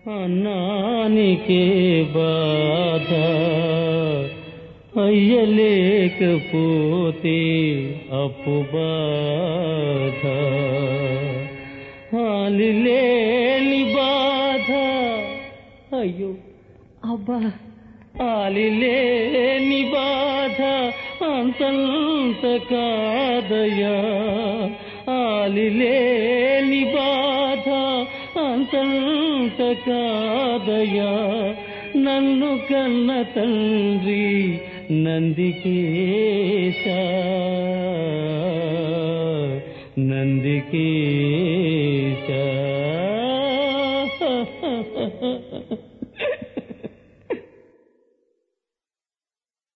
అన్నానికే బాధ అయ్యలేకపోతే అప్పు బాధ ఆలిలేని బాధ అయ్యో అబ్బా ఆలిలేని బాధ అంతంత కాదయా ఆలిలేని బాధ అంతంత కాదయా నన్ను కన్న తండ్రి నందికేశ నందికేశ